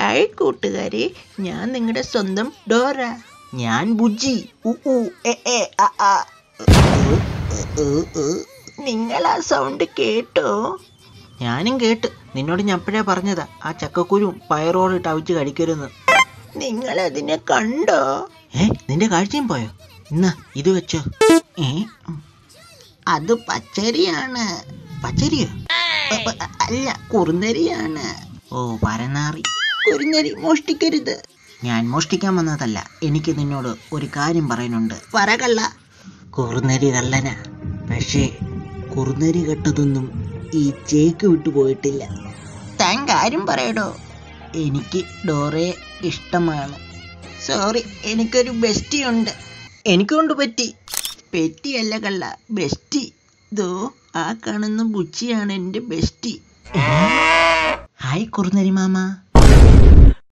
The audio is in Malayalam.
ഹായ് കൂട്ടുകാരെ ഞാൻ നിങ്ങളുടെ സ്വന്തം ഡോറ ഞാൻ ബുജി ഉ ഉ എ എ അ ആ നിങ്ങൾ ആ സൗണ്ട് കേട്ടോ ഞാനും കേട്ട് നിന്നോട് ഞാൻ അപ്പോഴേ പറഞ്ഞതാ ആ ചക്കക്കുരും പയറോട് ഇട്ട് അവിച്ച് കഴിക്കരുന്ന് നിങ്ങൾ അതിനെ കണ്ടോ ഏ നിന്റെ കാഴ്ചയും പോയോ എന്നാ ഇത് വെച്ചോ ഏ ഉം. അത് പച്ചരിയാണ് പച്ചരിയോ അ- അ- അല്ല കുറുനരിയാണ് ഓ പരനാറി കുറുനരി മോഷ്ടിക്കരുത് ഞാൻ മോഷ്ടിക്കാൻ വന്നതല്ല എനിക്ക് നിന്നോട് ഒരു കാര്യം പറയാനുണ്ട് പറകള്ള കുറുനരി കള്ളനാ പക്ഷേ കുറുനരി കെട്ടതൊന്നും ഈ ചേക്ക് വിട്ടു പോയിട്ടില്ല താൻ കാര്യം പറയടോ എനിക്ക് ഡോറയെ ഇഷ്ടമാണ് സോറി എനിക്കൊരു ബെസ്റ്റി ഉണ്ട് എനിക്കൊണ്ട് പറ്റി പെറ്റിയല്ല കള്ള ബെസ്റ്റി ദോ ആ കാണുന്ന ബുച്ചിയാണ് എൻ്റെ ബെസ്റ്റി ഹായ് കുറുനരി മാമ